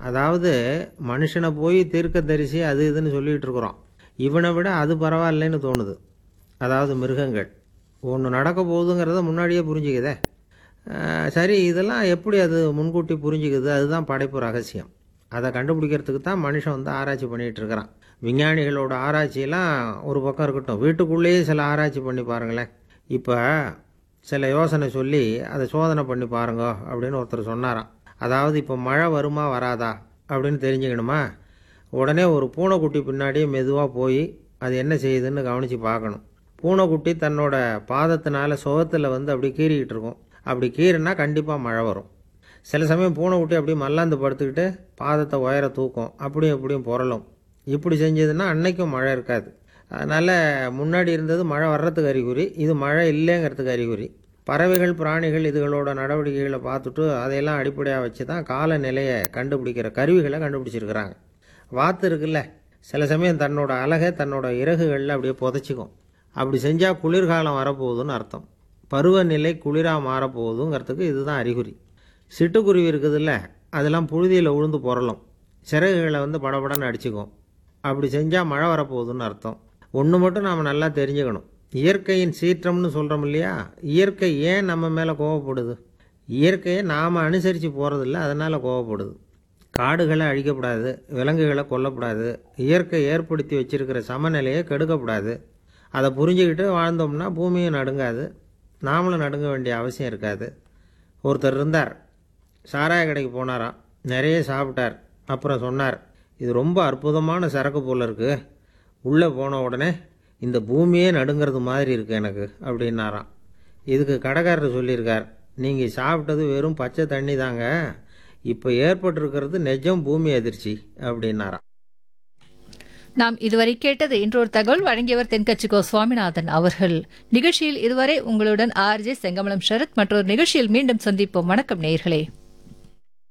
அதாவது மனுஷனை போய் தீர்க்கதரிசி அது இதுன்னு சொல்லிகிட்டு இருக்கிறோம் இவனை விட அது பரவாயில்லைன்னு தோணுது அதாவது மிருகங்கள் ஒன்று நடக்க போகுதுங்கிறத முன்னாடியே புரிஞ்சுக்குதே அஹ் சரி இதெல்லாம் எப்படி அது முன்கூட்டி புரிஞ்சுக்குது அதுதான் படைப்பு ரகசியம் அதை கண்டுபிடிக்கிறதுக்கு தான் மனுஷன் வந்து ஆராய்ச்சி பண்ணிகிட்டு இருக்கிறான் விஞ்ஞானிகளோட ஆராய்ச்சியெல்லாம் ஒரு பக்கம் இருக்கட்டும் வீட்டுக்குள்ளேயே சில ஆராய்ச்சி பண்ணி பாருங்களேன் இப்போ சில யோசனை சொல்லி அதை சோதனை பண்ணி பாருங்க அப்படின்னு ஒருத்தர் சொன்னாராம் அதாவது இப்போ மழை வருமா வராதா அப்படின்னு தெரிஞ்சுக்கணுமா உடனே ஒரு பூனைக்குட்டி பின்னாடியே மெதுவாக போய் அது என்ன செய்யுதுன்னு கவனித்து பார்க்கணும் பூனைக்குட்டி தன்னோட பாதத்தினால சுகத்தில் வந்து அப்படி கீறிக்கிட்டு இருக்கும் அப்படி கீறினா கண்டிப்பாக மழை வரும் சில சமயம் பூனைக்குட்டி அப்படியே மல்லாந்து படுத்துக்கிட்டு பாதத்தை உயர தூக்கும் அப்படியும் இப்படியும் புரளும் இப்படி செஞ்சதுன்னா அன்னைக்கும் மழை இருக்காது அதனால் முன்னாடி இருந்தது மழை வர்றதுக்கு அறிகுறி இது மழை இல்லைங்கிறதுக்கு அறிகுறி பறவைகள் பிராணிகள் இதுகளோட நடவடிக்கைகளை பார்த்துட்டு அதையெல்லாம் அடிப்படையாக வச்சு தான் காலநிலையை கண்டுபிடிக்கிற கருவிகளை கண்டுபிடிச்சிருக்கிறாங்க வாத்து இருக்குல்ல சில சமயம் தன்னோட அழகை தன்னோட இறகுகளில் அப்படியே புதைச்சிக்கும் அப்படி செஞ்சால் குளிர்காலம் வரப்போகுதுன்னு அர்த்தம் பருவநிலை குளிராக மாறப்போகுதுங்கிறதுக்கு இதுதான் அறிகுறி சிட்டுக்குருவி இருக்குதுல்ல அதெல்லாம் புழுதியில் உழுந்து புரளும் சிறகுகளை வந்து படபடன்னு அடிச்சுக்கும் அப்படி செஞ்சால் மழை வரப்போகுதுன்னு அர்த்தம் ஒன்று மட்டும் நாம் நல்லா தெரிஞ்சுக்கணும் இயற்கையின் சீற்றம்னு சொல்கிறோம் இல்லையா இயற்கை ஏன் நம்ம மேலே கோவப்படுது இயற்கையை நாம் அனுசரித்து போகிறதில்ல அதனால் கோவப்படுது காடுகளை அழிக்கக்கூடாது விலங்குகளை கொல்லக்கூடாது இயற்கை ஏற்படுத்தி வச்சிருக்கிற சமநிலையை கெடுக்கக்கூடாது அதை புரிஞ்சுக்கிட்டு வாழ்ந்தோம்னா பூமியும் நடுங்காது நாமளும் நடுங்க வேண்டிய அவசியம் இருக்காது ஒருத்தர் இருந்தார் சாராய கடைக்கு போனாராம் நிறைய சாப்பிட்டார் அப்புறம் சொன்னார் இது ரொம்ப அற்புதமான சரக்கு போல இருக்கு உள்ளே போன உடனே இந்த பூமியே நடுங்கிறது மாதிரி இருக்கு எனக்கு அப்படின்னாராம் இதுக்கு கடைக்காரர் சொல்லியிருக்கார் நீங்கள் சாப்பிட்டது வெறும் பச்சை தண்ணி தாங்க இப்போ ஏற்பட்டிருக்கிறது நிஜம் பூமி அதிர்ச்சி அப்படின்னாராம் நாம் இதுவரை கேட்டது இன்றொரு தகவல் வழங்கியவர் தென்கட்சிக்கோ சுவாமிநாதன் அவர்கள் நிகழ்ச்சியில் இதுவரை உங்களுடன் ஆர்ஜே செங்கமலம் சரத் மற்றொரு நிகழ்ச்சியில் மீண்டும் சந்திப்போம் வணக்கம் நேயர்களே